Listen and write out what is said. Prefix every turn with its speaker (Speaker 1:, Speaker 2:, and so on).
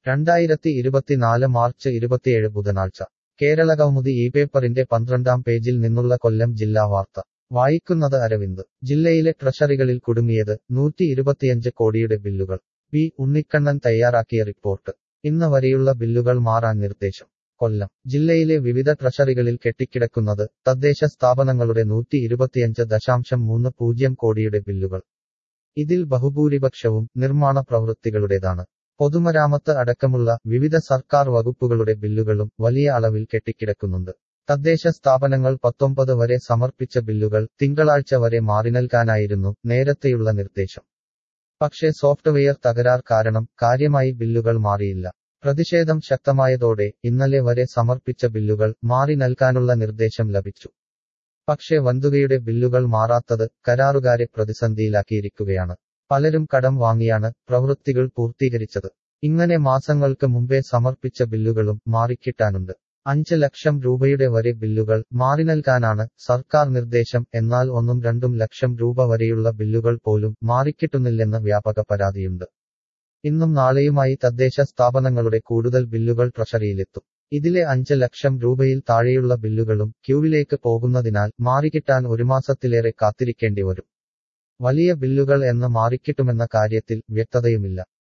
Speaker 1: രണ്ടായിരത്തി ഇരുപത്തിനാല് മാർച്ച് ഇരുപത്തിയേഴ് ബുധനാഴ്ച കേരള കൗമുദി ഈ പേപ്പറിന്റെ പന്ത്രണ്ടാം പേജിൽ നിന്നുള്ള കൊല്ലം ജില്ലാ വാർത്ത വായിക്കുന്നത് അരവിന്ദ് ജില്ലയിലെ ട്രഷറികളിൽ കുടുങ്ങിയത് നൂറ്റി ഇരുപത്തിയഞ്ച് കോടിയുടെ ബില്ലുകൾ പി ഉണ്ണിക്കണ്ണൻ തയ്യാറാക്കിയ റിപ്പോർട്ട് ഇന്ന് വരെയുള്ള ബില്ലുകൾ മാറാൻ നിർദ്ദേശം കൊല്ലം ജില്ലയിലെ വിവിധ ട്രഷറികളിൽ കെട്ടിക്കിടക്കുന്നത് തദ്ദേശ സ്ഥാപനങ്ങളുടെ നൂറ്റി ഇരുപത്തിയഞ്ച് ദശാംശം മൂന്ന് പൂജ്യം കോടിയുടെ ബില്ലുകൾ ഇതിൽ ബഹുഭൂരിപക്ഷവും നിർമ്മാണ പ്രവൃത്തികളുടേതാണ് പൊതുമരാമത്ത് അടക്കമുള്ള വിവിധ സർക്കാർ വകുപ്പുകളുടെ ബില്ലുകളും വലിയ അളവിൽ കെട്ടിക്കിടക്കുന്നുണ്ട് തദ്ദേശ സ്ഥാപനങ്ങൾ പത്തൊമ്പത് വരെ സമർപ്പിച്ച ബില്ലുകൾ തിങ്കളാഴ്ച വരെ മാറി നൽകാനായിരുന്നു നേരത്തെയുള്ള നിർദ്ദേശം പക്ഷേ സോഫ്റ്റ്വെയർ തകരാർ കാരണം കാര്യമായി ബില്ലുകൾ മാറിയില്ല പ്രതിഷേധം ശക്തമായതോടെ ഇന്നലെ വരെ സമർപ്പിച്ച ബില്ലുകൾ മാറി നൽകാനുള്ള നിർദ്ദേശം ലഭിച്ചു പക്ഷേ വന്തുകയുടെ ബില്ലുകൾ മാറാത്തത് കരാറുകാരെ പ്രതിസന്ധിയിലാക്കിയിരിക്കുകയാണ് പലരും കടം വാങ്ങിയാണ് പ്രവൃത്തികൾ പൂർത്തീകരിച്ചത് ഇങ്ങനെ മാസങ്ങൾക്ക് മുമ്പേ സമർപ്പിച്ച ബില്ലുകളും മാറിക്കിട്ടാനുണ്ട് അഞ്ച് ലക്ഷം രൂപയുടെ വരെ ബില്ലുകൾ മാറി നൽകാനാണ് സർക്കാർ നിർദ്ദേശം എന്നാൽ ഒന്നും രണ്ടും ലക്ഷം രൂപ വരെയുള്ള ബില്ലുകൾ പോലും മാറിക്കിട്ടുന്നില്ലെന്ന് വ്യാപക പരാതിയുണ്ട് ഇന്നും നാളെയുമായി തദ്ദേശ സ്ഥാപനങ്ങളുടെ കൂടുതൽ ബില്ലുകൾ ട്രഷറിയിലെത്തും ഇതിലെ അഞ്ച് ലക്ഷം രൂപയിൽ താഴെയുള്ള ബില്ലുകളും ക്യൂവിലേക്ക് പോകുന്നതിനാൽ മാറിക്കിട്ടാൻ ഒരു മാസത്തിലേറെ കാത്തിരിക്കേണ്ടി വരും വലിയ ബില്ലുകൾ എന്ന് മാറിക്കിട്ടുമെന്ന കാര്യത്തിൽ വ്യക്തതയുമില്ല